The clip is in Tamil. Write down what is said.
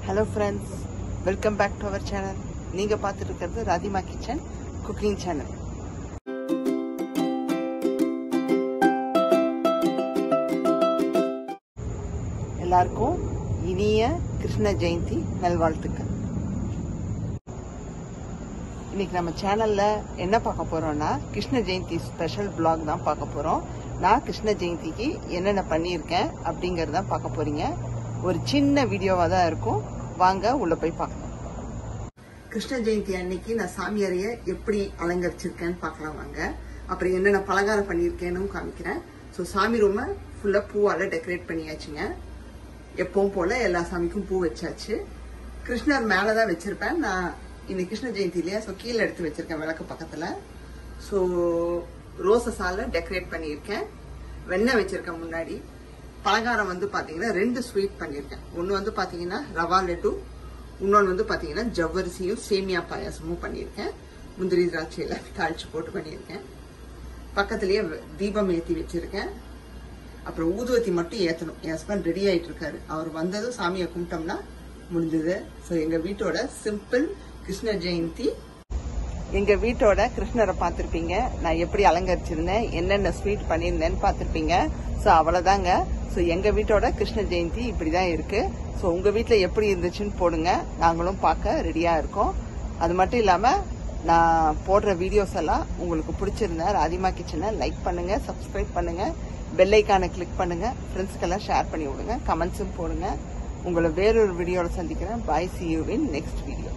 hello friends welcome back to our channel நீங்கள் பார்த்துட்டு இருக்கிறது ராதிமா கிச்சன் குக்கிங் சேனல் எல்லாருக்கும் இனிய கிருஷ்ண ஜெயந்தி நல்வாழ்த்துக்கள் இன்னைக்கு நம்ம சேனல்ல என்ன பார்க்க போறோம்னா கிருஷ்ண ஜெயந்தி ஸ்பெஷல் vlog தான் பார்க்க போறோம் நான் கிருஷ்ண ஜெயந்திக்கு என்னென்ன பண்ணியிருக்கேன் அப்படிங்கறத பார்க்க போறீங்க ஒரு சின்ன வீடியோவா தான் இருக்கும் வாங்க உள்ள போய் பார்க்கலாம் கிருஷ்ண ஜெயந்தி அன்னைக்கு நான் சாமி அறைய எப்படி அலங்கரிச்சிருக்கேன்னு பார்க்கலாம் வாங்க அப்புறம் என்னென்ன பலகாரம் பண்ணியிருக்கேன்னு காமிக்கிறேன் ஸோ சாமி ரூமை ஃபுல்லா பூவால டெக்கரேட் பண்ணியாச்சுங்க எப்பவும் போல எல்லா சாமிக்கும் பூ வச்சாச்சு கிருஷ்ணர் மேலதான் வச்சிருப்பேன் நான் இன்னைக்கு கிருஷ்ண ஜெயந்தி இல்லையா ஸோ கீழே எடுத்து வச்சிருக்கேன் விளக்கு பக்கத்துல ஸோ ரோசஸால டெக்கரேட் பண்ணியிருக்கேன் வெண்ணெய் வச்சிருக்கேன் முன்னாடி பலகாரம் வந்து பாத்தீங்கன்னா ரெண்டு ஸ்வீட் பண்ணியிருக்கேன் ஒன்று வந்து பாத்தீங்கன்னா ரவா லட்டு இன்னொன்று வந்து பாத்தீங்கன்னா ஜவ்வரிசியும் சேமியா பாயாசமும் பண்ணியிருக்கேன் முந்திரி திராட்சையில தாளிச்சு போட்டு பண்ணியிருக்கேன் பக்கத்துலயே தீபம் ஏத்தி வச்சிருக்கேன் அப்புறம் ஊதுவத்தி மட்டும் ஏத்தணும் என் ஹஸ்பண்ட் ரெடி ஆயிட்டு இருக்காரு அவர் வந்ததும் சாமியை கும்பிட்டோம்னா முடிஞ்சது ஸோ எங்க வீட்டோட சிம்பிள் கிருஷ்ண ஜெயந்தி எங்க வீட்டோட கிருஷ்ணரை பார்த்திருப்பீங்க நான் எப்படி அலங்கரிச்சிருந்தேன் என்னென்ன ஸ்வீட் பண்ணியிருந்தேன்னு பார்த்திருப்பீங்க ஸோ அவ்வளவுதாங்க ஸோ எங்க வீட்டோட கிருஷ்ண ஜெயந்தி இப்படிதான் இருக்கு ஸோ உங்க வீட்டில் எப்படி இருந்துச்சுன்னு போடுங்க நாங்களும் பார்க்க ரெடியா இருக்கோம் அது மட்டும் இல்லாம நான் போடுற வீடியோஸ் எல்லாம் உங்களுக்கு பிடிச்சிருந்தா ராதிமா கிச்சனை லைக் பண்ணுங்க சப்ஸ்கிரைப் பண்ணுங்க பெல் ஐக்கானை கிளிக் பண்ணுங்க ஃப்ரெண்ட்ஸ்க்கெல்லாம் ஷேர் பண்ணி விடுங்க கமெண்ட்ஸும் போடுங்க உங்களை வேறொரு வீடியோவில் சந்திக்கிறேன் bye see you in next video